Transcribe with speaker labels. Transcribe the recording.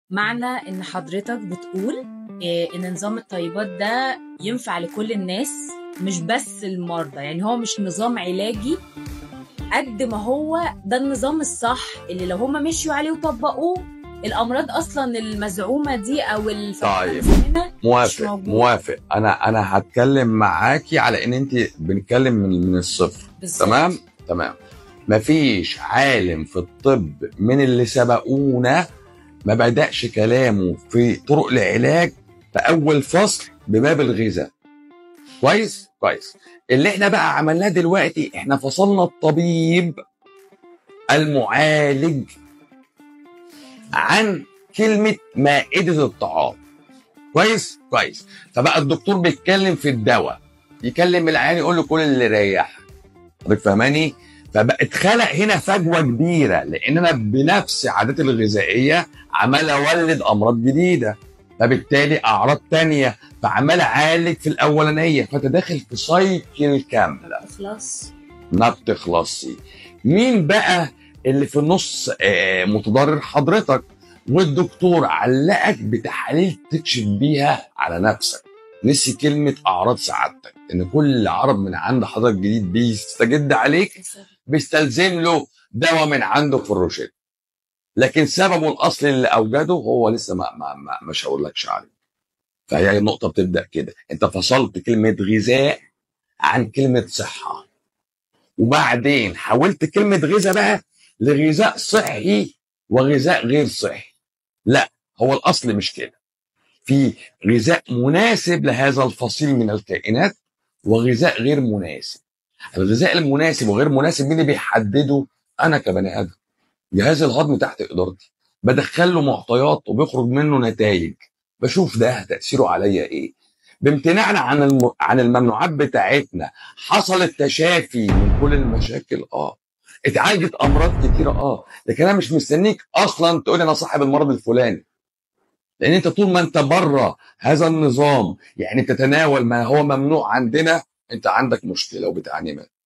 Speaker 1: معنى ان حضرتك بتقول إيه، ان نظام الطيبات ده ينفع لكل الناس مش بس المرضى يعني هو مش نظام علاجي قد ما هو ده النظام الصح اللي لو هم مشيوا عليه وطبقوه الامراض اصلا المزعومه دي او
Speaker 2: طيب.
Speaker 1: هنا مش
Speaker 2: موافق
Speaker 1: موجود.
Speaker 2: موافق انا انا هتكلم معاكي على ان انت بنتكلم من من الصفر
Speaker 1: بالظبط.
Speaker 2: تمام تمام مفيش عالم في الطب من اللي سبقونا ما بدأش كلامه في طرق العلاج في اول فصل بباب الغذاء كويس كويس اللي احنا بقى عملناه دلوقتي احنا فصلنا الطبيب المعالج عن كلمة مائدة الطعام كويس كويس فبقى الدكتور بيتكلم في الدواء يكلم العيان يقول له كل اللي يريحك حضرتك فاهماني فبقى اتخلق هنا فجوه كبيره لان انا بنفس عاداتي الغذائيه عمال اولد امراض جديده فبالتالي اعراض تانية فعمال اعالج في الاولانيه فانت داخل في سايكل كامله
Speaker 1: خلاص
Speaker 2: ما بتخلصي مين بقى اللي في النص آه، متضرر حضرتك والدكتور علقك بتحاليل تكشف بيها على نفسك نسي كلمة أعراض سعادتك إن كل عرض من عند حضرتك جديد بيستجد عليك بيستلزم له دواء من عنده في الروشته لكن سببه الأصلي اللي أوجده هو لسه ما, ما, ما مش هقولكش عليه فهي النقطة بتبدأ كده أنت فصلت كلمة غذاء عن كلمة صحة وبعدين حولت كلمة غذاء بقى لغذاء صحي وغذاء غير صحي لا هو الأصل مش كده في غذاء مناسب لهذا الفصيل من الكائنات وغذاء غير مناسب الغذاء المناسب وغير مناسب مين اللي بيحدده انا كبني ادم جهاز الهضم تحت ادارتي بدخل له معطيات وبيخرج منه نتائج بشوف ده تاثيره عليا ايه بامتناعنا عن الم... عن الممنوعات بتاعتنا حصل التشافي من كل المشاكل اه اتعالجت امراض كتيره اه لكن انا مش مستنيك اصلا تقول انا صاحب المرض الفلاني لان انت طول ما انت بره هذا النظام يعني تتناول ما هو ممنوع عندنا انت عندك مشكله وبتعاني منها